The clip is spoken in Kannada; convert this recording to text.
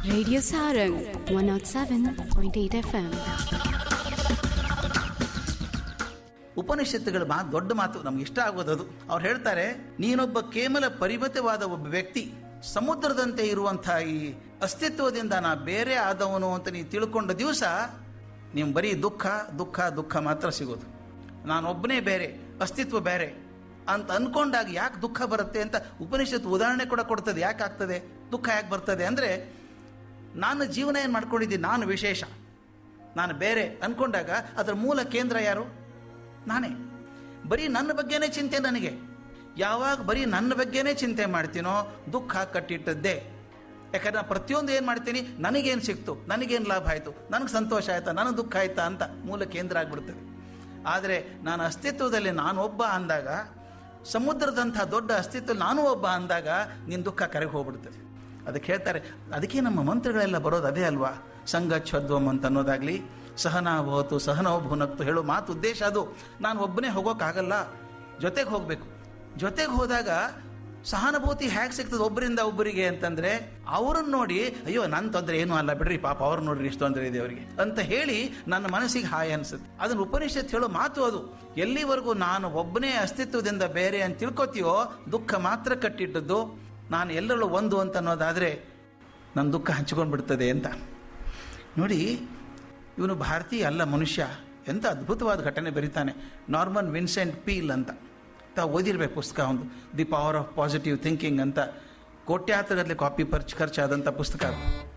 Radio Sarang 107.8 FM. ಉಪನಿಷತ್ತುಗಳ ಮಾತು ದೊಡ್ಡ ಮಾತು ನಮ್ಗೆ ಇಷ್ಟ ಆಗೋದದು ಅವ್ರು ಹೇಳ್ತಾರೆ ನೀನೊಬ್ಬ ಕೇವಲ ಪರಿಮಿತವಾದ ಒಬ್ಬ ವ್ಯಕ್ತಿ ಸಮುದ್ರದಂತೆ ಇರುವಂತಹ ಈ ಅಸ್ತಿತ್ವದಿಂದ ನಾ ಬೇರೆ ಆದವನು ಅಂತ ನೀವು ತಿಳ್ಕೊಂಡ ದಿವಸ ನೀವು ಬರೀ ದುಃಖ ದುಃಖ ದುಃಖ ಮಾತ್ರ ಸಿಗೋದು ನಾನೊಬ್ಬನೇ ಬೇರೆ ಅಸ್ತಿತ್ವ ಬೇರೆ ಅಂತ ಅನ್ಕೊಂಡಾಗ ಯಾಕೆ ದುಃಖ ಬರುತ್ತೆ ಅಂತ ಉಪನಿಷತ್ತು ಉದಾಹರಣೆ ಕೂಡ ಕೊಡ್ತದೆ ಯಾಕೆ ಆಗ್ತದೆ ದುಃಖ ಯಾಕೆ ಬರ್ತದೆ ಅಂದರೆ ನಾನು ಜೀವನ ಏನು ಮಾಡ್ಕೊಂಡಿದ್ದೀನಿ ನಾನು ವಿಶೇಷ ನಾನು ಬೇರೆ ಅನ್ಕೊಂಡಾಗ ಅದರ ಮೂಲ ಕೇಂದ್ರ ಯಾರು ನಾನೇ ಬರೀ ನನ್ನ ಬಗ್ಗೆನೇ ಚಿಂತೆ ನನಗೆ ಯಾವಾಗ ಬರೀ ನನ್ನ ಬಗ್ಗೆನೇ ಚಿಂತೆ ಮಾಡ್ತೀನೋ ದುಃಖ ಕಟ್ಟಿಟ್ಟದ್ದೇ ಯಾಕಂದ್ರೆ ನಾನು ಪ್ರತಿಯೊಂದು ಏನು ಮಾಡ್ತೀನಿ ನನಗೇನು ಸಿಕ್ತು ನನಗೇನು ಲಾಭ ಆಯಿತು ನನಗೆ ಸಂತೋಷ ಆಯ್ತಾ ನನಗೆ ದುಃಖ ಆಯ್ತಾ ಅಂತ ಮೂಲ ಕೇಂದ್ರ ಆಗ್ಬಿಡ್ತದೆ ಆದರೆ ನಾನು ಅಸ್ತಿತ್ವದಲ್ಲಿ ನಾನು ಒಬ್ಬ ಅಂದಾಗ ಸಮುದ್ರದಂಥ ದೊಡ್ಡ ಅಸ್ತಿತ್ವ ನಾನು ಒಬ್ಬ ಅಂದಾಗ ನಿನ್ನ ದುಃಖ ಕರೆಗೆ ಹೋಗ್ಬಿಡ್ತದೆ ಅದಕ್ಕೆ ಹೇಳ್ತಾರೆ ಅದಕ್ಕೆ ನಮ್ಮ ಮಂತ್ರಗಳೆಲ್ಲ ಬರೋದು ಅದೇ ಅಲ್ವಾ ಸಂಗಚ್ಛದ್ವಂ ಅಂತ ಅನ್ನೋದಾಗಲಿ ಸಹನಾ ಭವತು ಸಹನೋ ಭುನಕ್ತು ಹೇಳೋ ಮಾತು ಉದ್ದೇಶ ಅದು ನಾನು ಒಬ್ಬನೇ ಹೋಗೋಕ್ಕಾಗಲ್ಲ ಜೊತೆಗೆ ಹೋಗಬೇಕು ಜೊತೆಗೆ ಹೋದಾಗ ಸಹಾನುಭೂತಿ ಹೇಗೆ ಸಿಗ್ತದೆ ಒಬ್ಬರಿಂದ ಒಬ್ಬರಿಗೆ ಅಂತಂದ್ರೆ ಅವ್ರನ್ನ ನೋಡಿ ಅಯ್ಯೋ ನನ್ನ ತೊಂದರೆ ಏನೂ ಅಲ್ಲ ಬಿಡ್ರಿ ಪಾಪ ಅವ್ರು ನೋಡ್ರಿ ಇಷ್ಟು ತೊಂದರೆ ಇದೆ ಅವರಿಗೆ ಅಂತ ಹೇಳಿ ನನ್ನ ಮನಸ್ಸಿಗೆ ಹಾಯ್ ಅನ್ಸುತ್ತೆ ಅದನ್ನ ಉಪನಿಷತ್ ಹೇಳೋ ಮಾತು ಅದು ಎಲ್ಲಿವರೆಗೂ ನಾನು ಒಬ್ಬನೇ ಅಸ್ತಿತ್ವದಿಂದ ಬೇರೆ ಅಂತ ತಿಳ್ಕೊತೀಯೋ ದುಃಖ ಮಾತ್ರ ಕಟ್ಟಿಟ್ಟದ್ದು ನಾನು ಎಲ್ಲರಲ್ಲೂ ಒಂದು ಅಂತ ಅನ್ನೋದಾದರೆ ನನ್ನ ದುಃಖ ಹಂಚ್ಕೊಂಡು ಬಿಡ್ತದೆ ಅಂತ ನೋಡಿ ಇವನು ಭಾರತೀಯ ಅಲ್ಲ ಮನುಷ್ಯ ಎಂಥ ಅದ್ಭುತವಾದ ಘಟನೆ ಬರೀತಾನೆ ನಾರ್ಮನ್ ವಿನ್ಸೆಂಟ್ ಪೀಲ್ ಅಂತ ತಾವು ಓದಿರ್ಬೇಕು ಪುಸ್ತಕ ಒಂದು the power of positive thinking ಅಂತ ಕೋಟ್ಯಾತ್ರಗಟ್ಟಲೆ ಕಾಪಿ ಪರ್ಚ್ ಖರ್ಚಾದಂಥ ಪುಸ್ತಕ ಅದು